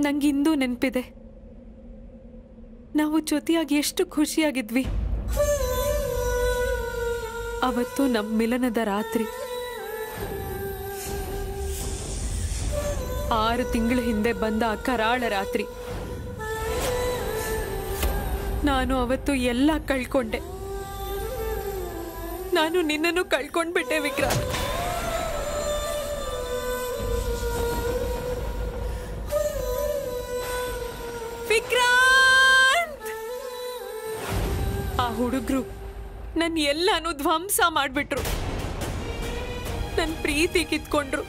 ನಂಗಿಂದೂ ನೆನಪಿದೆ ನಾವು ಜೊತೆಯಾಗಿ ಎಷ್ಟು ಖುಷಿಯಾಗಿದ್ವಿ ಅವತ್ತು ನಮ್ಮ ಮಿಲನದ ರಾತ್ರಿ ಆರು ತಿಂಗಳ ಹಿಂದೆ ಬಂದ ಆ ಕರಾಳ ರಾತ್ರಿ ನಾನು ಅವತ್ತು ಎಲ್ಲ ಕಳ್ಕೊಂಡೆ ನಾನು ನಿನ್ನನ್ನು ಕಳ್ಕೊಂಡ್ಬಿಟ್ಟೆ ವಿಕ್ರಾಂತ್ ವಿಕ್ರಾಂತ್ ಆ ಹುಡುಗರು ನನ್ನ ಎಲ್ಲಾನು ಧ್ವಂಸ ಮಾಡ್ಬಿಟ್ರು ನನ್ನ ಪ್ರೀತಿ ಕಿತ್ಕೊಂಡ್ರು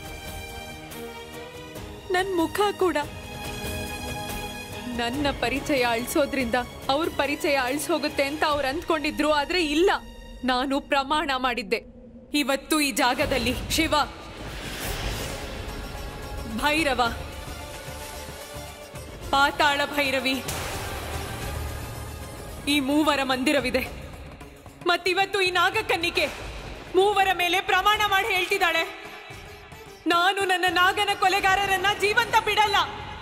ನನ್ನ ಮುಖ ಕೂಡ ನನ್ನ ಪರಿಚಯ ಅಳಿಸೋದ್ರಿಂದ ಅವ್ರ ಪರಿಚಯ ಅಳಿಸೋಗುತ್ತೆ ಅಂತ ಅವ್ರು ಅಂದ್ಕೊಂಡಿದ್ರು ಆದ್ರೆ ಇಲ್ಲ ನಾನು ಪ್ರಮಾಣ ಮಾಡಿದ್ದೆ ಇವತ್ತು ಈ ಜಾಗದಲ್ಲಿ ಶಿವ ಭೈರವ ಪಾತಾಳ ಭೈರವಿ ಈ ಮೂವರ ಮಂದಿರವಿದೆ ಮತ್ತಿವತ್ತು ಈ ನಾಗಕನ್ನಿಕೆ ಮೂವರ ಮೇಲೆ ಪ್ರಮಾಣ ಮಾಡಿ ಹೇಳ್ತಿದ್ದಾಳೆ ನಾನು ನನ್ನ ನಾಗನ ಕೊಲೆಗಾರರನ್ನ ಜೀವಂತ ಬಿಡಲ್ಲ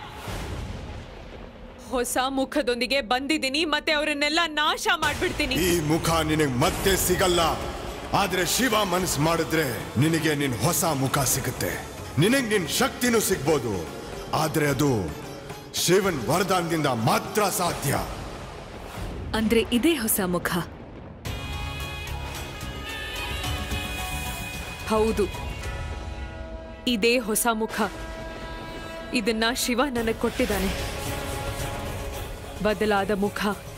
ಹೊಸ ಮುಖದೊಂದಿಗೆ ಬಂದಿದ್ದೀನಿ ಮತ್ತೆ ಅವರನ್ನೆಲ್ಲ ನಾಶ ಮಾಡ್ಬಿಡ್ತೀನಿ ಈ ಮುಖ ನಿನಗ್ ಮತ್ತೆ ಸಿಗಲ್ಲ ಆದ್ರೆ ಶಿವ ಮನಸ್ ಮಾಡಿದ್ರೆ ನಿನಗೆ ನಿನ್ ಹೊಸ ಮುಖ ಸಿಗುತ್ತೆ ನಿನಗ್ ನಿನ್ ಶಕ್ತಿನೂ ಸಿಗ್ಬೋದು ಆದ್ರೆ ಅದು ಶಿವನ್ ವರದಾನದಿಂದ ಮಾತ್ರ ಸಾಧ್ಯ ಅಂದ್ರೆ ಇದೇ ಹೊಸ ಮುಖ ಹೌದು ಇದೇ ಹೊಸ ಮುಖ ಇದನ್ನ ಶಿವ ನನಗೆ ಕೊಟ್ಟಿದ್ದಾನೆ ಬದಲಾದ ಮುಖ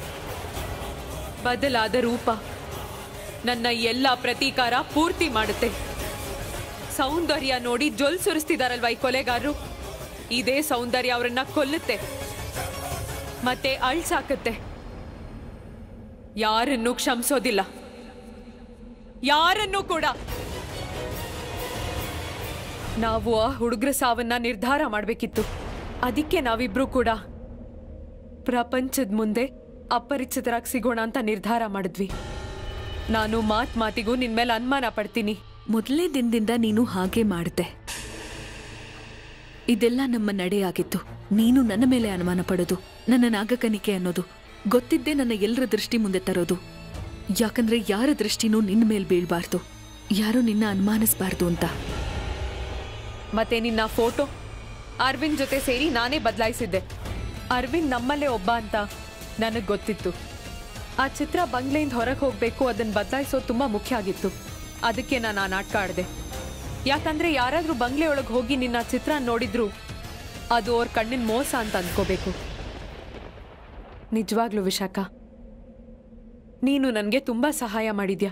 ಬದಲಾದ ರೂಪ ನನ್ನ ಎಲ್ಲ ಪ್ರತೀಕಾರ ಪೂರ್ತಿ ಮಾಡುತ್ತೆ ಸೌಂದರ್ಯ ನೋಡಿ ಜೊಲ್ ಸುರಿಸ್ತಿದಾರಲ್ವಾ ಈ ಕೊಲೆಗಾರರು ಇದೇ ಸೌಂದರ್ಯ ಅವರನ್ನ ಕೊಲ್ಲುತ್ತೆ ಮತ್ತೆ ಅಳ್ಸಾಕತ್ತೆ ಯಾರನ್ನೂ ಕ್ಷಮಿಸೋದಿಲ್ಲ ಯಾರನ್ನೂ ಕೂಡ ನಾವು ಆ ಹುಡುಗರ ಸಾವನ್ನ ನಿರ್ಧಾರ ಮಾಡಬೇಕಿತ್ತು ಅದಕ್ಕೆ ನಾವಿಬ್ರು ಕೂಡ ಪ್ರಪಂಚದ ಮುಂದೆ ಅಪರಿಚಿತರಾಗಿ ಸಿಗೋಣ ಅಂತ ನಿರ್ಧಾರ ಮಾಡಿದ್ವಿ ನಾನು ಮಾತ್ ಮಾತಿಗೂ ನಿನ್ ಮೇಲೆ ಅನುಮಾನ ಪಡ್ತೀನಿ ಮೊದಲನೇ ದಿನದಿಂದ ನೀನು ಹಾಗೆ ಮಾಡಿದೆ ಇದೆಲ್ಲ ನಮ್ಮ ನಡೆಯಾಗಿತ್ತು ನೀನು ನನ್ನ ಮೇಲೆ ಅನುಮಾನ ಪಡೋದು ನನ್ನ ನಾಗಕನಿಕೆ ಅನ್ನೋದು ಗೊತ್ತಿದ್ದೇ ನನ್ನ ಎಲ್ಲರ ದೃಷ್ಟಿ ಮುಂದೆ ತರೋದು ಯಾಕಂದ್ರೆ ಯಾರ ದೃಷ್ಟಿನೂ ನಿನ್ನ ಮೇಲೆ ಬೀಳ್ಬಾರ್ದು ಯಾರು ನಿನ್ನ ಅನುಮಾನಿಸ್ಬಾರ್ದು ಅಂತ ಮತ್ತೆ ನಿನ್ನ ಫೋಟೋ ಅರವಿಂದ್ ಜೊತೆ ಸೇರಿ ನಾನೇ ಬದಲಾಯಿಸಿದ್ದೆ ಅರವಿಂದ್ ನಮ್ಮಲ್ಲೇ ಒಬ್ಬ ಅಂತ ನನಗೆ ಗೊತ್ತಿತ್ತು ಆ ಚಿತ್ರ ಬಂಗ್ಲೆಯಿಂದ ಹೊರಗೆ ಹೋಗಬೇಕು ಅದನ್ನು ಬದಲಾಯಿಸೋದು ತುಂಬ ಮುಖ್ಯ ಆಗಿತ್ತು ಅದಕ್ಕೆ ನಾನು ಆ ನಾಟಕ ಆಡಿದೆ ಯಾಕಂದ್ರೆ ಯಾರಾದರೂ ಬಂಗ್ಲೆ ಒಳಗೆ ಹೋಗಿ ನಿನ್ನ ಚಿತ್ರ ನೋಡಿದ್ರು ಅದು ಅವ್ರ ಕಣ್ಣಿನ ಮೋಸ ಅಂತ ಅಂದ್ಕೋಬೇಕು ನಿಜವಾಗ್ಲೂ ವಿಶಾಖ ನೀನು ನನಗೆ ತುಂಬ ಸಹಾಯ ಮಾಡಿದ್ಯಾ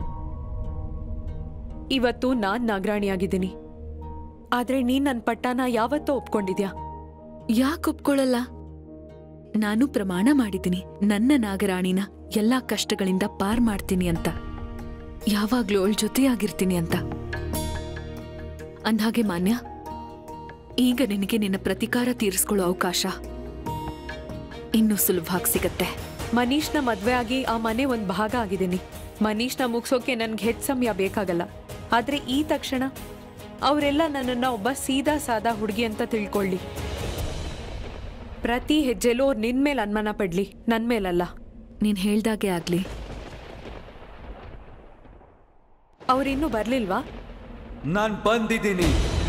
ಇವತ್ತು ನಾನ್ ನಾಗರಾಣಿಯಾಗಿದ್ದೀನಿ ಆದ್ರೆ ನೀನ್ ನನ್ನ ಪಟ್ಟನ ಯಾವತ್ತೂ ಒಪ್ಕೊಂಡಿದ್ಯಾ ಯಾಕೆ ಒಪ್ಕೊಳ್ಳಲ್ಲ ನಾನು ಪ್ರಮಾಣ ಮಾಡಿದ್ದೀನಿ ನನ್ನ ನಾಗರಾಣಿನ ಎಲ್ಲಾ ಕಷ್ಟಗಳಿಂದ ಪಾರ್ ಮಾಡ್ತೀನಿ ಅಂತ ಯಾವಾಗ್ಲೂ ಅವಳ ಜೊತೆಯಾಗಿರ್ತೀನಿ ಅಂತ ಅಂದ್ಹಾಗೆ ಮಾನ್ಯ ಈಗ ನಿನಗೆ ನಿನ್ನ ಪ್ರತಿಕಾರ ತೀರಿಸ್ಕೊಳ್ಳೋ ಅವಕಾಶ ಇನ್ನೂ ಸುಲಭವಾಗಿ ಸಿಗತ್ತೆ ಮನೀಶ್ನ ಮದ್ವೆ ಆಗಿ ಆ ಮನೆ ಒಂದ್ ಭಾಗ ಆಗಿದ್ದೀನಿ ಮನೀಶ್ನ ಮುಗ್ಸೋಕೆ ನನ್ಗೆ ಹೆಚ್ಚು ಸಮಯ ಬೇಕಾಗಲ್ಲ ಆದ್ರೆ ಈ ತಕ್ಷಣ ಅವರೆಲ್ಲ ನನ್ನನ್ನ ಒಬ್ಬ ಸೀದಾ ಸಾದಾ ಹುಡುಗಿ ಅಂತ ತಿಳ್ಕೊಳ್ಳಿ ಪ್ರತಿ ಹೆಜ್ಜೆಲೂ ಅವ್ರು ನಿನ್ ಮೇಲೆ ಅನುಮಾನ ಪಡ್ಲಿ ನನ್ ಮೇಲಲ್ಲ ನೀನ್ ಹೇಳ್ದಾಗೆ ಆಗ್ಲಿ ಅವ್ರಿನ್ನೂ ಬರ್ಲಿಲ್ವಾ ನಾನ್ ಬಂದಿದ್ದೀನಿ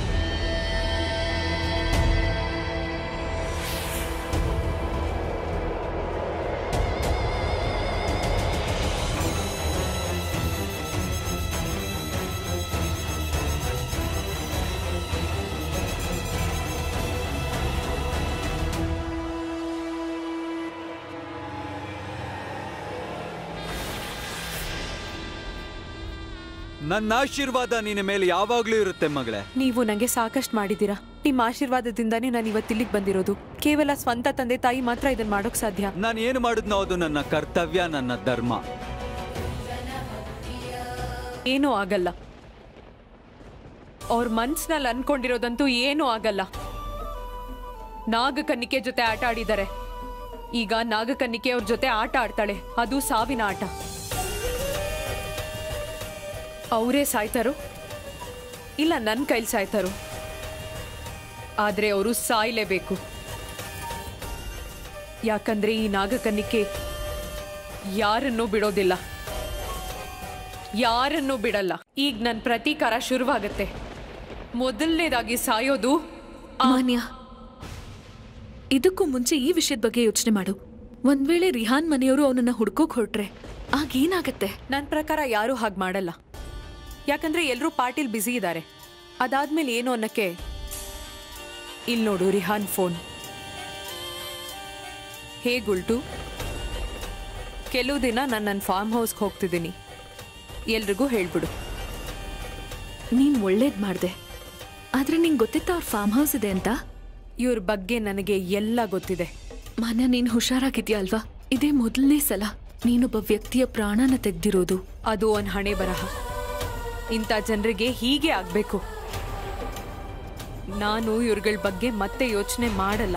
ನನ್ನ ಆಶೀರ್ವಾದ ನಿನ್ನ ಮೇಲೆ ಯಾವಾಗ್ಲೂ ಇರುತ್ತೆ ಮಗಳೇ ನೀವು ನಂಗೆ ಸಾಕಷ್ಟು ಮಾಡಿದ್ದೀರಾ ನಿಮ್ಮ ಆಶೀರ್ವಾದದಿಂದಾನೇ ನಾನು ಇವತ್ತಿಲ್ಲಿಗೆ ಬಂದಿರೋದು ಕೇವಲ ಸ್ವಂತ ತಂದೆ ತಾಯಿ ಮಾತ್ರ ಇದನ್ನ ಮಾಡೋಕ್ ಸಾಧ್ಯ ನಾನು ಏನು ಮಾಡಿದ್ನೋ ಅದು ನನ್ನ ಕರ್ತವ್ಯ ನನ್ನ ಧರ್ಮ ಏನೂ ಆಗಲ್ಲ ಅವ್ರ ಮನ್ಸ್ನಲ್ಲಿ ಅನ್ಕೊಂಡಿರೋದಂತೂ ಏನೂ ಆಗಲ್ಲ ನಾಗಕನ್ನಿಕೆ ಜೊತೆ ಆಟ ಆಡಿದ್ದಾರೆ ಈಗ ನಾಗಕನ್ನಿಕೆ ಅವ್ರ ಜೊತೆ ಆಟ ಆಡ್ತಾಳೆ ಅದು ಸಾವಿನ ಆಟ ಅವರೇ ಸಾಯ್ತಾರೋ ಇಲ್ಲ ನನ್ನ ಕೈಲಿ ಸಾಯ್ತಾರೋ ಆದ್ರೆ ಅವರು ಸಾಯ್ಲೇಬೇಕು ಯಾಕಂದ್ರೆ ಈ ನಾಗಕನ್ನಿಕೆ ಯಾರನ್ನೂ ಬಿಡೋದಿಲ್ಲ ಯಾರನ್ನೂ ಬಿಡಲ್ಲ ಈಗ ನನ್ನ ಪ್ರತೀಕಾರ ಶುರುವಾಗತ್ತೆ ಮೊದಲನೇದಾಗಿ ಸಾಯೋದು ಆ- ಮಾನ್ಯ ಇದಕ್ಕೂ ಮುಂಚೆ ಈ ವಿಷಯದ ಬಗ್ಗೆ ಯೋಚನೆ ಮಾಡು ಒಂದ್ ವೇಳೆ ರಿಹಾನ್ ಮನೆಯವರು ಅವನನ್ನ ಹುಡ್ಕೋಕ್ ಹೊರಟ್ರೆ ಆಗೇನಾಗತ್ತೆ ನನ್ನ ಪ್ರಕಾರ ಯಾರೂ ಹಾಗೆ ಮಾಡಲ್ಲ ಯಾಕಂದ್ರೆ ಎಲ್ಲರೂ ಪಾರ್ಟಿಲ್ ಬ್ಯುಸಿ ಇದ್ದಾರೆ ಅದಾದ್ಮೇಲೆ ಏನು ಅನ್ನಕ್ಕೆ ಇಲ್ಲಿ ನೋಡು ರಿಹಾನ್ ಫೋನ್ ಹೇಗುಲ್ಟು ಕೆಲವು ದಿನ ನಾನು ನನ್ನ ಫಾರ್ಮ್ ಹೌಸ್ಗೆ ಹೋಗ್ತಿದ್ದೀನಿ ಎಲ್ರಿಗೂ ಹೇಳ್ಬಿಡು ನೀನ್ ಒಳ್ಳೇದ್ ಮಾಡ್ದೆ ಆದ್ರೆ ನಿಂಗ್ ಗೊತ್ತಿತ್ತ ಅವ್ರ ಫಾರ್ಮ್ ಹೌಸ್ ಇದೆ ಅಂತ ಇವ್ರ ಬಗ್ಗೆ ನನಗೆ ಎಲ್ಲ ಗೊತ್ತಿದೆ ಮಾನ್ಯ ನೀನ್ ಹುಷಾರಾಗಿದ್ಯಾ ಅಲ್ವಾ ಇದೇ ಮೊದಲನೇ ಸಲ ನೀನೊಬ್ಬ ವ್ಯಕ್ತಿಯ ಪ್ರಾಣನ ತೆಗ್ದಿರೋದು ಅದು ಒಂದು ಹಣೆ ಬರಹ ಇಂಥ ಜನರಿಗೆ ಹೀಗೆ ಆಗಬೇಕು ನಾನು ಇವ್ರಗಳ ಬಗ್ಗೆ ಮತ್ತೆ ಯೋಚನೆ ಮಾಡಲ್ಲ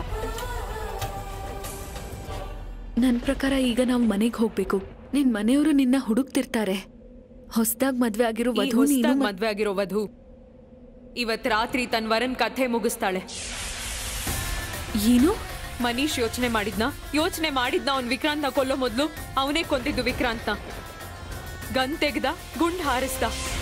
ನನ್ ಪ್ರಕಾರ ಈಗ ನಾವು ಮನೆಗ್ ಹೋಗ್ಬೇಕು ನಿನ್ ಮನೆಯವರು ನಿನ್ನ ಹುಡುಕ್ತಿರ್ತಾರೆ ಹೊಸ್ದಾಗ್ ಮದ್ವೆ ಆಗಿರೋ ಈ ವಧು ನೀನು ಹೊಸ್ದಾಗ್ ಮ- ಮದ್ವೆ ಆಗಿರೋ ವಧು ಇವತ್ ರಾತ್ರಿ ತನ್ನ ವರನ್ ಕಥೆ ಮುಗಿಸ್ತಾಳೆ ಏನು ಮನೀಶ್ ಯೋಚನೆ ಮಾಡಿದ್ನ ಯೋಚನೆ ಮಾಡಿದ್ನ ಅವ್ನ್ ವಿಕ್ರಾಂತ್ನ ಕೊಲ್ಲೋ ಮೊದ್ಲು ಅವನೇ ಕೊಂದಿದ್ದು ವಿಕ್ರಾಂತ್ನ ಗನ್ ತೆಗ್ದ ಗುಂಡ್ ಹಾರಿಸ್ದ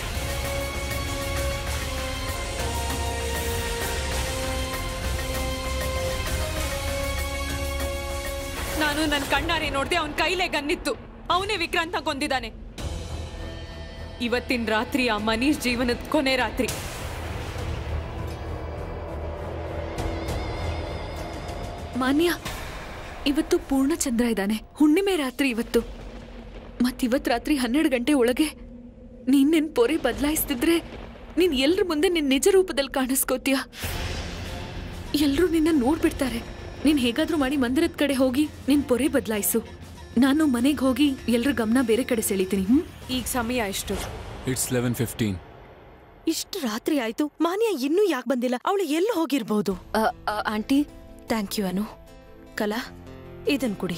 ನಾನು ನನ್ನ ಕಣ್ಣಾರೆ ನೋಡ್ದೆ ಅವನ್ ಕೈಲೇ ಗನ್ನಿತ್ತು ಅವನೇ ವಿಕ್ರಾಂತ್ನ ಕೊಂದಿದ್ದಾನೆ ಇವತ್ತಿನ ರಾತ್ರಿ ಆ ಮನೀಶ್ ಜೀವನದ ಕೊನೆ ರಾತ್ರಿ ಮಾನ್ಯ ಇವತ್ತು ಪೂರ್ಣಚಂದ್ರ ಇದ್ದಾನೆ ಹುಣ್ಣಿಮೆ ರಾತ್ರಿ ಇವತ್ತು ಮತ್ತಿವತ್ ರಾತ್ರಿ ಹನ್ನೆರಡು ಗಂಟೆ ಒಳಗೆ ನೀನ್ ನಿನ್ ಪೊರೆ ಬದಲಾಯಿಸ್ತಿದ್ರೆ ನೀನ್ ಎಲ್ರ ಮುಂದೆ ನಿನ್ ನಿಜ ರೂಪದಲ್ಲಿ ಕಾಣಿಸ್ಕೋತೀಯ ಎಲ್ರೂ ನಿನ್ನ ನೋಡ್ಬಿಡ್ತಾರೆ ನೀನ್ ಹೇಗಾದ್ರೂ ಮಾಡಿ ಮಂದಿರದ ಕಡೆ ಹೋಗಿ ನಿನ್ ಪೊರೆ ಬದಲಾಯಿಸು ನಾನು ಮನೆಗೆ ಹೋಗಿ ಎಲ್ರ ಗಮನ ಬೇರೆ ಕಡೆ ಸೆಳಿತೀನಿ ಹ್ಮ್ ಈಗ ಸಮಯ ಎಷ್ಟು ಇಟ್ಸ್ ಲೆವೆನ್ ಫಿಫ್ಟೀನ್ ಇಷ್ಟು ರಾತ್ರಿ ಆಯ್ತು ಮಾನ್ಯ ಇನ್ನೂ ಯಾಕೆ ಬಂದಿಲ್ಲ ಅವಳು ಎಲ್ಲಿ ಹೋಗಿರ್ಬೋದು ಆಂಟಿ ಥ್ಯಾಂಕ್ ಯು ಅನು ಕಲಾ ಇದನ್ ಕುಡಿ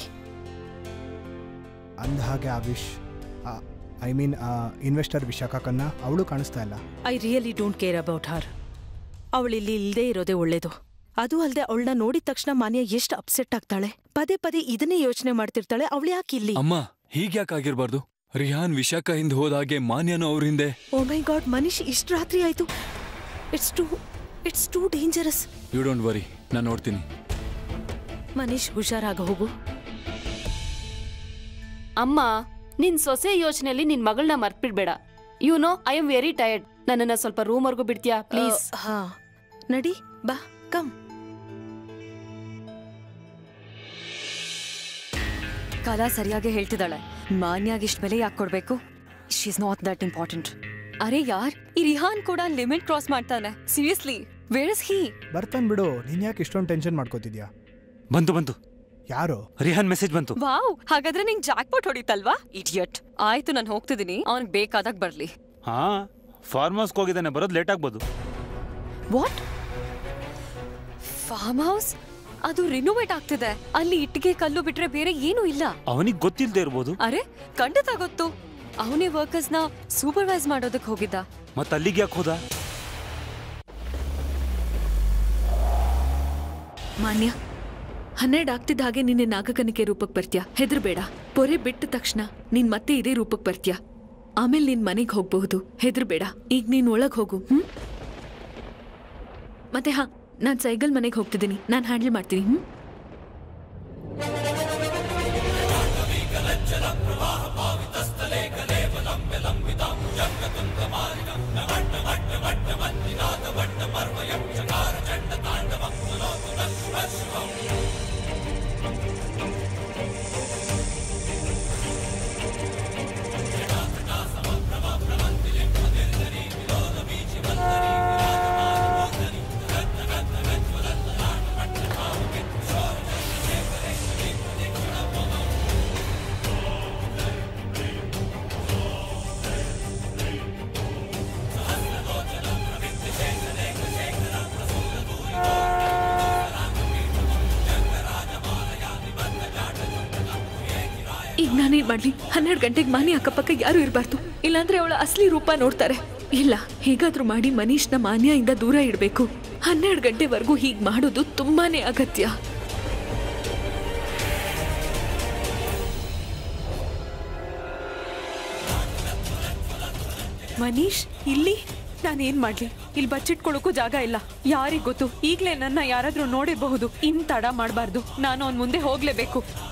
ಅಂದ ಹಾಗೆ ಆವಿಶ್ ಐ ಮೀನ್ ಇನ್ವೆಸ್ಟರ್ ವಿಶಾಖ ಕನ್ನ ಅವಳು ಕಾಣಿಸ್ತಾ ಇಲ್ಲ I really don't care about her ಅವಳಿಲ್ಲಿ ಇಲ್ಲದೆ ಇರೋದೇ ಒಳ್ಳೇದು ಅದು ಅಲ್ಲದೆ ಅವಳನ್ನ ನೋಡಿದ ತಕ್ಷಣ ಮಾನ್ಯ ಎಷ್ಟು ಅಪ್ಸೆಟ್ ಆಗ್ತಾಳೆ ಪದೇ ಪದೇ ಇದನ್ನೇ ಯೋಚನೆ ಮಾಡ್ತಿರ್ತಾಳೆ ಅವಳು ಯಾಕೆ ಇಲ್ಲಿ ಅಮ್ಮ ಹೀಗ್ಯಾಕಾಗಿರ್ಬಾರ್ದು ರಿಹಾನ್ ವಿಶಾಖ ಹಿಂದೆ ಹೋದಾಗೆ ಮಾನ್ಯನು ಅವ್ರ ಹಿಂದೆ ಓ ಮೈ ಗಾಡ್ ಮನೀಶ್ ಇಷ್ಟು ರಾತ್ರಿ ಆಯ್ತು it's too it's too dangerous you don't worry ನಾನು ನೋಡ್ತೀನಿ ಮನೀಶ್ ಹುಷಾರಾಗ ಹೋಗು ಅಮ್ಮ ನಿನ್ ಸೊಸೆ ಯೋಚನೆಯಲ್ಲಿ ನಿನ್ ಮಗಳನ್ನ ಮರ್ತ್ಬಿಡ್ಬೇಡ you know I am very tired ನನ್ನನ್ನ ಸ್ವಲ್ಪ ರೂಮ್ವರೆಗೂ ಬಿಡ್ತೀಯಾ ಪ್ಲೀಸ್ ಆ, ಹಾ ನಡಿ ಬಾ ಕಮ್ ಕಲಾ ಸರಿಯಾಗಿ ಹೇಳ್ತಿದ್ದಾಳೆ ಮಾನ್ಯಾಗ ಇಷ್ಟ ಬೆಲೆ ಯಾಕೆ ಕೊಡ್ಬೇಕು she is not that important ಅರೆ ಯಾರ್ ಈ ರಿಹಾನ್ ಕೂಡ ಲಿಮಿಟ್ ಕ್ರಾಸ್ ಮಾಡ್ತಾನೆ ಸೀರಿಯಸ್ಲಿ ವೇರ್ ಇಸ್ ಹೀ ಬರ್ತಾನೆ ಬಿಡು ನೀನ್ ಯಾಕೆ ಇಷ್ಟೊಂದು ಟೆನ್ಷನ್ ಮಾಡ್ಕೋತಿದ್ಯಾ ಬಂತು ಬಂತು ಯಾರು ರಿಹಾನ್ ಮೆಸೇಜ್ ಬಂತು ವಾವ್ ಹಾಗಾದ್ರೆ ನಿಂಗ್ ಜಾಕ್ ಪಾಟ್ ಹೊಡಿತಲ್ವಾ ಇಡಿಯಟ್ ಆಯ್ತು ನಾನು ಹೋಗ್ತಿದ್ದೀನಿ ಅವ್ನಿಗೆ ಬೇಕಾದಾಗ ಬರ್ಲಿ ಹಾ ಫಾರ್ಮ್ ಹೌಸ್ಗೆ ಹೋಗಿದ್ದಾನೆ ಬರೋದು ಲೇಟ್ ಆಗ್ಬೋದು ವಾಟ್ ಫಾರ್ಮ್ ಹೌಸ್ ಅದು ರಿನೋವೇಟ್ ಆಗ್ತಿದೆ ಅಲ್ಲಿ ಇಟ್ಟಿಗೆ ಕಲ್ಲು ಬಿಟ್ರೆ ಬೇರೆ ಏನೂ ಇಲ್ಲ ಅವನಿಗೆ ಗೊತ್ತಿಲ್ಲದೆ ಇರ್ಬೋದು ಅರೆ ಖಂಡಿತ ಗೊತ್ತು ಅವನೇ ವರ್ಕರ್ಸ್ ನ ಸೂಪರ್ವೈಸ್ ಮಾಡೋದಕ್ಕೆ ಹೋಗಿದ್ದ ಮತ್ತೆ ಅಲ್ಲಿಗೆ ಯಾಕೆ ಹೋದ ಮಾನ್ಯ ಹನ್ನೆರಡು ಆಗ್ತಿದ್ದ ಹಾಗೆ ನಿನ್ನೆ ನಾಗಕನಿಕೆ ರೂಪಕ್ಕೆ ಬರ್ತ್ಯಾ ಹೆದರ್ಬೇಡ ಪೊರೆ ಬಿಟ್ಟ ತಕ್ಷಣ ನೀನ್ ಮತ್ತೆ ಇದೇ ರೂಪಕ್ಕೆ ಬರ್ತ್ಯಾ ಆಮೇಲೆ ನೀನ್ ಮನೆಗೆ ಹೋಗ್ಬಹುದು ಹೆದರ್ಬೇಡ ಈಗ ನೀನ್ ಒಳಗ್ ಹೋಗು ಹ್ಮ್ ಮತ್ತೆ ಹಾ ನಾನ್ ಸೈಗಲ್ ಮನೆಗೆ ಹೋಗ್ತಿದ್ದೀನಿ ನಾನ್ ಹ್ಯಾಂಡಲ್ ಮಾಡ್ತೀನಿ ಹ್ಮ್ ಈಗ ನಾನೇನ್ ಮಾಡ್ಲಿ ಹನ್ನೆರಡು ಗಂಟೆಗೆ ಮನೆ ಅಕ್ಕಪಕ್ಕ ಯಾರು ಇರಬಾರ್ದು ಇಲ್ಲಾಂದ್ರೆ ಅವಳ ಅಸಲಿ ರೂಪ ನೋಡ್ತಾರೆ ಇಲ್ಲ ಹೇಗಾದ್ರೂ ಮಾಡಿ ಮನೀಶ್ನ ಮಾನ್ಯದಿಂದ ದೂರ ಇಡಬೇಕು ಹನ್ನೆರಡು ಗಂಟೆವರೆಗೂ ಹೀಗ್ ಮಾಡೋದು ತುಂಬಾನೇ ಅಗತ್ಯ ಮನೀಶ್ ಇಲ್ಲಿ ನಾನೇನ್ ಮಾಡ್ಲಿ ಇಲ್ಲಿ ಬಚ್ಚಿಟ್ಕೊಳ್ಳೋಕ್ಕೂ ಜಾಗ ಇಲ್ಲ ಯಾರಿಗ್ ಗೊತ್ತು ಈಗ್ಲೇ ನನ್ನ ಯಾರಾದ್ರೂ ನೋಡಿರಬಹುದು ಇನ್ ತಡ ಮಾಡಬಾರ್ದು ನಾನು ಅವ್ನ್ ಮುಂದೆ ಹೋಗ್ಲೇಬೇಕು